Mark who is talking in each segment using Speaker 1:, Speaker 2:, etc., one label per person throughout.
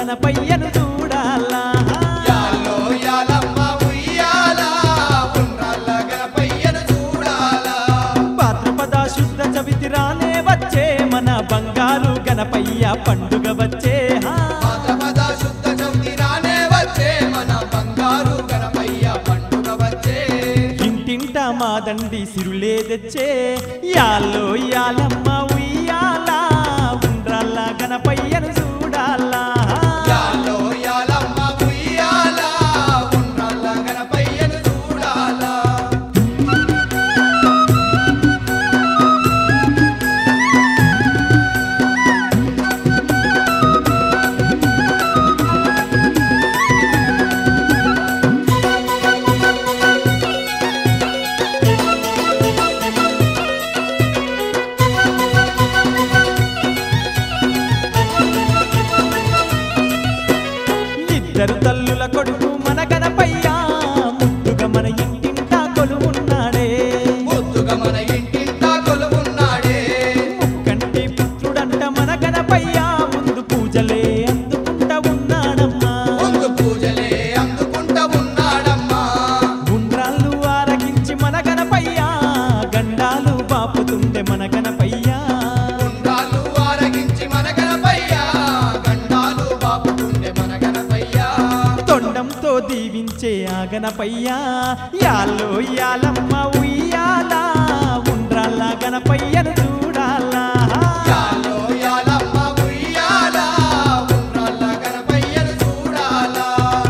Speaker 1: గణపయ్యను చూడాలా
Speaker 2: యాలో యాలమ్మ ఉయ్యాల ఉండ్రాళ్ళ గణపయ్యను చూడాలా
Speaker 1: భాద్రపద శుద్ధ చవితి రానే వచ్చే మన బంగారు గణపయ్య పండుగ వచ్చే హా.
Speaker 2: భాద్రపద శుద్ధ చవితి రానే వచ్చే మన బంగారు గణపయ్య పండుగ వచ్చే
Speaker 1: ఇంటింట మా దండి సిరులే తెచ్చే యాలో యాలమ్మ ఉయ్యాల ఉండ్రాళ్ళ గణపయ్యను చూడాలా
Speaker 2: యాలో యాలమ్మ ఉయ్యాల ఉండ్రాళ్ళ గణపయ్యను చూడాలా
Speaker 1: ఇద్దరు తల్లుల కొడుకు మన గణపయ్య ముద్దుగా మన ఇంటింట కొలువున్నాడే
Speaker 2: ముద్దుగా మన ఇంటింట కొలువున్నాడే
Speaker 1: కంటి పుత్రుడంట మన గణపయ్య ముందు పూజలే అందుకుంటా ఉన్నాడమ్మా
Speaker 2: ముందు పూజలే అందుకుంటా ఉన్నాడమ్మా
Speaker 1: ఉండ్రాళ్ళు ఆరగించి మన గణపయ్య గండాలు బాపుతుండే మన గణపయ్య
Speaker 2: ఉండాలు ఆరగించి మన గణపయ్య గండాలు బాపుతుండే మన గణపయ్య
Speaker 1: తొండంతో దీవించే ఆ గణపయ్య యాలో యాలమ్మ ఉయ్యాల ఉండ్రాళ్ళ గణపయ్యను చూడాలా
Speaker 2: యాలో యాలమ్మ ఉయ్యాల ఉండ్రాళ్ళ గణపయ్యను చూడాలా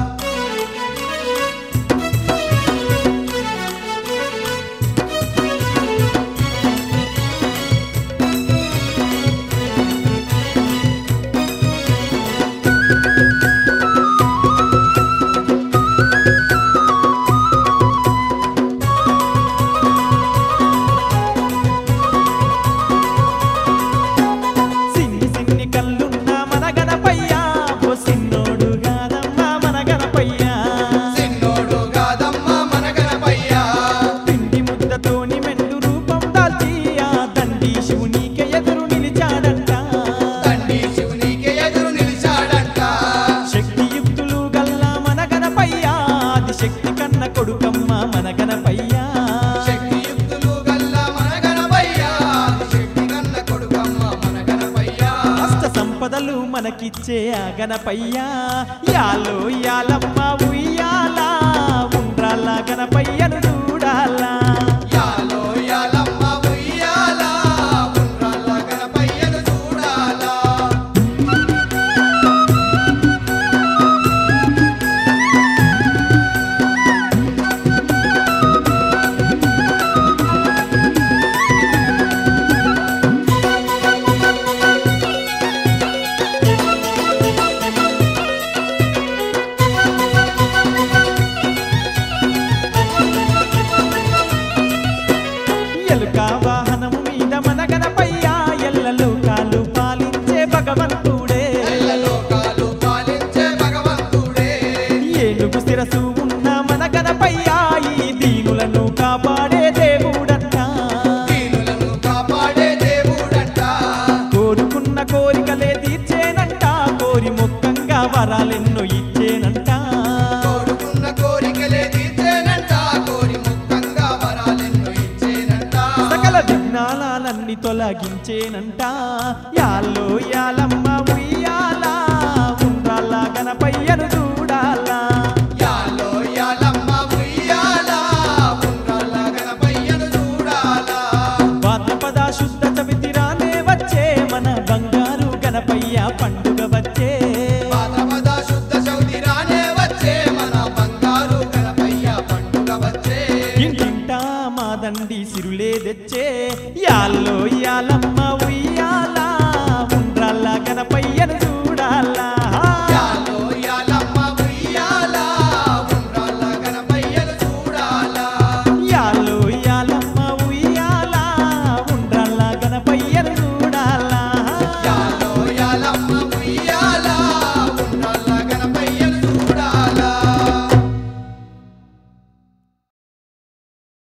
Speaker 1: సిన్ని సిన్ని కళ్ళున్న మన గణపయ్య ఓ సిన్నోడు కాదమ్మా మన గణపయ్య
Speaker 2: సిన్నోడు కాదమ్మ మన గణపయ్య
Speaker 1: పిండి ముద్దతోని మెండు రూపం దాల్చి ఆ దండి శివునికి ఎదురు నిలిచాడంట
Speaker 2: తండ్రి శివునికి ఎదురు నిలిచాడంట
Speaker 1: శక్తియుక్తులు గల్లా మన గణపయ్య ఆది శక్తి కన్న కొడుకమ్మ మన గణపయ్య
Speaker 2: శక్తియుక్తులు గల్ల మన గణపయ్య శక్తి కన్న కొడుకమ్మ మన గణపయ్య
Speaker 1: అష్ట సంపదలు మనకిచ్చే ఆ గణపయ్య యాలో యాలమ్మ ఉయ్యాల ఉండ్రాల గణపయ్యను చూడాలా
Speaker 2: యాలో యాలమ్మ ఉయ్యాల ఉండ్రాళ్ళ గణపయ్యను చూడాలా
Speaker 1: ఎలుక వాహనము మీద మన గణపయ్య ఎల్లలో కాలు పాలించే భగవంతుడే
Speaker 2: ఎల్ల లోకాలు పాలించే భగవంతుడే
Speaker 1: ఏనుగు శిరసు ఉన్న మన గణపయ్య ఈ దీనులను కాపాడే దేవుడంట
Speaker 2: దీనులను కాపాడే దేవుడంట
Speaker 1: కోరుకున్న కోరికలే తీర్చేనంట కోరి మొక్కంగా వరాలెన్నో ఇచ్చేనంట
Speaker 2: కోరుకున్న కోరికలే తీర్చేనంట కోరి ముక్తంగా వరాలెన్నో ఇచ్చేనంట
Speaker 1: సకల విఘ్నాలన్నీ తొలగించేనంట యాల్లో యాలమ్మ ఉయ్యాల ఉండ్రాల గణపయ్యను చూడాలా
Speaker 2: యాలో యాలమ్మ ఉయ్యాల ఉండ్రాళ్ళ గణపయ్యను చూడాలా
Speaker 1: భాద్రపద శుద్ధ చవితి రానే వచ్చే మన బంగారు గణపయ్య పండుగ వచ్చే
Speaker 2: భాద్రపద శుద్ధ చవితి రానే వచ్చే మన బంగారు గణపయ్య పండుగ వచ్చే
Speaker 1: ఇంటింటా మా దండి సిరులే తెచ్చే